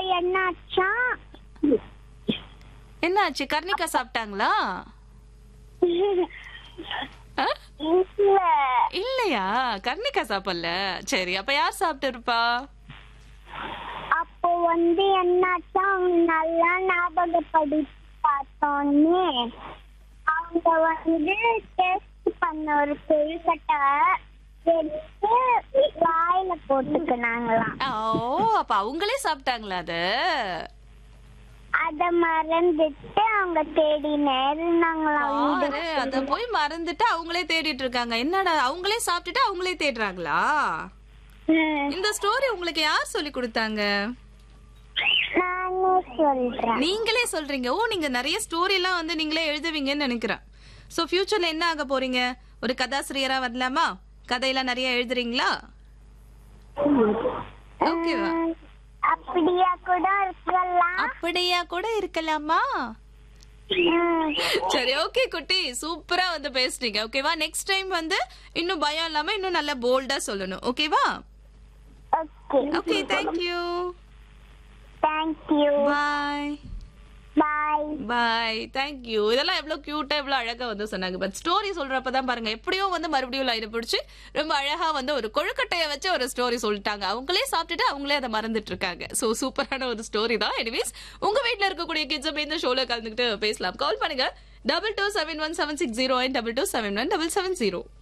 என்னாச்சா என்னாச்சு கர்ணிகா சாப்பிட்டாங்களா ஆ? இல்ல இல்லையா கர்ணிகா சாப்பிடல சரி அப்ப யார் சாப்பிட்டு இருப்பா அப்போ வந்து என்னாச்சா அவங்க நல்லா ஞாபகப்படி பார்த்தோன்னே அவங்க வந்து டெஸ்ட் பண்ண ஒரு கொழுக்கட்டை எடுத்து வாயில போட்டுக்கினாங்களாம் ஓ அப்ப அவங்களே சாப்பிட்டாங்களா அத அத மறந்துட்டு அவங்க தேடினே இருந்தாங்களாம் வீடு பாரு அத போய் மறந்துட்டு அவங்களே தேடிட்டு இருக்காங்க என்னடா அவங்களே சாப்பிட்டுட்டு அவங்களே தேடுறாங்களா ம், இந்த ஸ்டோரி உங்களுக்கு யார் சொல்லி கொடுத்தாங்க நானே சொல்றேன் நீங்களே சொல்றீங்க ஓ நீங்க நிறைய ஸ்டோரி எல்லாம் வந்து நீங்களே எழுதுவீங்கன்னு நினைக்கிறேன் சோ ஃபியூச்சர்ல என்ன ஆக போறீங்க ஒரு கதாசிரியரா வரலாமா கதையெல்லாம் நிறைய எழுதுறீங்களா ஓகேவா ம், அப்படியா கூட இருக்கலாம் அப்படியா கூட இருக்கலாமா ம், சரி ஓகே குட்டி சூப்பரா வந்து பேசுறீங்க ஓகேவா நெக்ஸ்ட் டைம் வந்து இன்னும் பயம் இல்லாம இன்னும் நல்லா போல்டா சொல்லணும் ஓகேவா okay okay thank you thank you bye bye bye thank you இதெல்லாம் எவ்வளவு கியூட்டா எவ்வளவு அழகா வந்து சொன்னாங்க பட் ஸ்டோரி சொல்றப்பதான் பாருங்க எப்படியோ வந்து மறுபடியும் லைனை பிடிச்சு ரொம்ப அழகா வந்து ஒரு கொழுக்கட்டைய வச்சு ஒரு ஸ்டோரி சொல்லிட்டாங்க அவங்களே சாப்பிட்டுட்டு அவங்களே அதை மறந்துட்டு இருக்காங்க சோ சூப்பரான ஒரு ஸ்டோரி தான் எனிவேஸ் உங்க வீட்ல இருக்கக்கூடிய கிட்ஸ் இந்த ஷோல கலந்துக்கிட்டு பேசலாம் கால் பண்ணுங்க double two seven one seven six zero double two seven one double seven zero